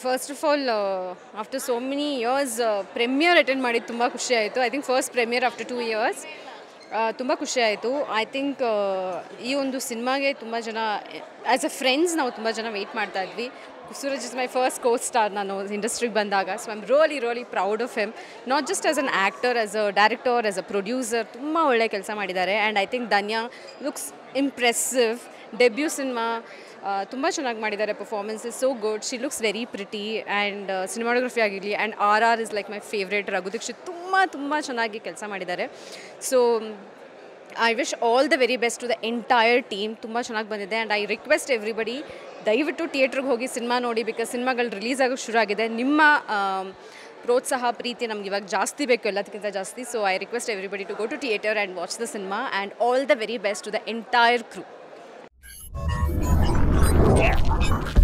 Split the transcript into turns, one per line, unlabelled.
first of all after so many years premiere attend ಮಾಡಿದ್ದು ತುಂಬ ಖುಷಿ ಆಯಿತು I think first premiere after two years ತುಂಬ ಖುಷಿ ಆಯಿತು ಐ ಥಿಂಕ್ ಈ ಒಂದು ಸಿನಿಮಾಗೆ ತುಂಬ ಜನ ಆ್ಯಸ್ ಅ ಫ್ರೆಂಡ್ಸ್ ನಾವು ತುಂಬ ಜನ ವೆಯ್ಟ್ ಮಾಡ್ತಾ ಇದ್ವಿ Suraj is my first costar ನಾನು ಇಂಡಸ್ಟ್ರಿಗೆ ಬಂದಾಗ so I am really really proud of him not just as an actor as a director as a producer ತುಂಬ ಒಳ್ಳೆ ಕೆಲಸ ಮಾಡಿದ್ದಾರೆ and I think Dhanya looks impressive debut cinema ತುಂಬ ಚೆನ್ನಾಗಿ ಮಾಡಿದ್ದಾರೆ performance is so good she looks very pretty and cinematography ಆಗಿರಲಿ and R R is like my favourite Raghu Dixit ತುಂಬ ತುಂಬ ಚೆನ್ನಾಗಿ ಕೆಲಸ ಮಾಡಿದ್ದಾರೆ so I wish all the very best to the entire team ತುಂಬ ಚೆನ್ನಾಗಿ ಬಂದಿದೆ ಆ್ಯಂಡ್ ಐ ರಿಕ್ವೆಸ್ಟ್ ಎವ್ರಿಬಡಿ ದಯವಿಟ್ಟು ಥಿಯೇಟ್ರಿಗೆ ಹೋಗಿ ಸಿನಿಮಾ ನೋಡಿ ಬಿಕಾಸ್ ಸಿನಿಮಾಗಳು ರಿಲೀಸ್ ಆಗೋಕ್ಕೆ ಶುರು ಆಗಿದೆ ನಿಮ್ಮ ಆಮ್, ಪ್ರೋತ್ಸಾಹ ಪ್ರೀತಿ ನಮ್ಗೆ ಇವಾಗ ಜಾಸ್ತಿ ಬೇಕು ಎಲ್ಲದಕ್ಕಿಂತ ಜಾಸ್ತಿ so I request everybody to go to theatre and watch the cinema and all the very best to the entire crew